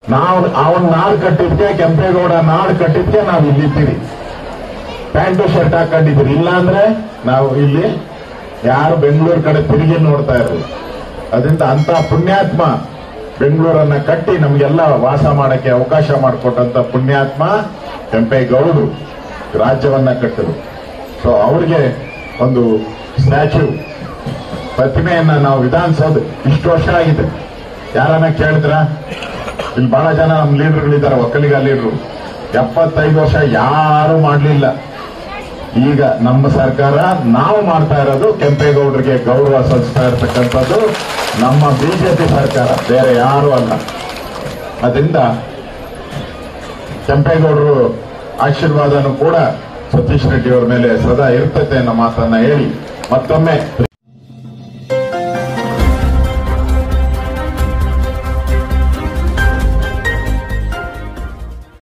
ನಾವು ಅವನ್ ನಾಡ್ ಕಟ್ಟಿದ್ಕೆ ಕೆಂಪೇಗೌಡ ನಾಡ್ ಕಟ್ಟಿದ್ಕೆ ನಾವು ಇಲ್ಲಿದ್ದೀವಿ ಪ್ಯಾಂಟು ಶರ್ಟ್ ಹಾಕೊಂಡಿದ್ದೀರಿ ಇಲ್ಲ ಅಂದ್ರೆ ನಾವು ಇಲ್ಲಿ ಯಾರು ಬೆಂಗಳೂರು ಕಡೆ ತಿರುಗಿ ನೋಡ್ತಾ ಇರಲಿಲ್ಲ ಅದರಿಂದ ಅಂತ ಪುಣ್ಯಾತ್ಮ ಬೆಂಗಳೂರನ್ನ ಕಟ್ಟಿ ನಮಗೆಲ್ಲ ವಾಸ ಮಾಡಕ್ಕೆ ಅವಕಾಶ ಮಾಡಿಕೊಟ್ಟಂತ ಪುಣ್ಯಾತ್ಮ ಕೆಂಪೇಗೌಡರು ರಾಜ್ಯವನ್ನ ಕಟ್ಟರು ಸೊ ಅವ್ರಿಗೆ ಒಂದು ಸ್ಟ್ಯಾಚ್ಯೂ ಪ್ರತಿಮೆಯನ್ನ ನಾವು ವಿಧಾನಸೌಧ ಇಷ್ಟು ವರ್ಷ ಆಗಿದೆ ಯಾರನ್ನ ಕೇಳಿದ್ರ ಇಲ್ಲಿ ಬಹಳ ಜನ ನಮ್ಮ ಲೀಡರ್ಗಳಿದ್ದಾರೆ ಒಕ್ಕಲಿಗ ಲೀಡರು ಎಪ್ಪತ್ತೈದು ವರ್ಷ ಯಾರು ಮಾಡಲಿಲ್ಲ ಈಗ ನಮ್ಮ ಸರ್ಕಾರ ನಾವು ಮಾಡ್ತಾ ಇರೋದು ಕೆಂಪೇಗೌಡರಿಗೆ ಗೌರವ ಸಲ್ಲಿಸ್ತಾ ಇರತಕ್ಕಂಥದ್ದು ನಮ್ಮ ಬಿಜೆಪಿ ಸರ್ಕಾರ ಬೇರೆ ಯಾರು ಅಲ್ಲ ಅದರಿಂದ ಕೆಂಪೇಗೌಡರು ಆಶೀರ್ವಾದನೂ ಕೂಡ ಸತೀಶ್ ರೆಡ್ಡಿ ಅವರ ಮೇಲೆ ಸದಾ ಇರ್ತತೆ ಅನ್ನೋ ಮಾತನ್ನ ಹೇಳಿ ಮತ್ತೊಮ್ಮೆ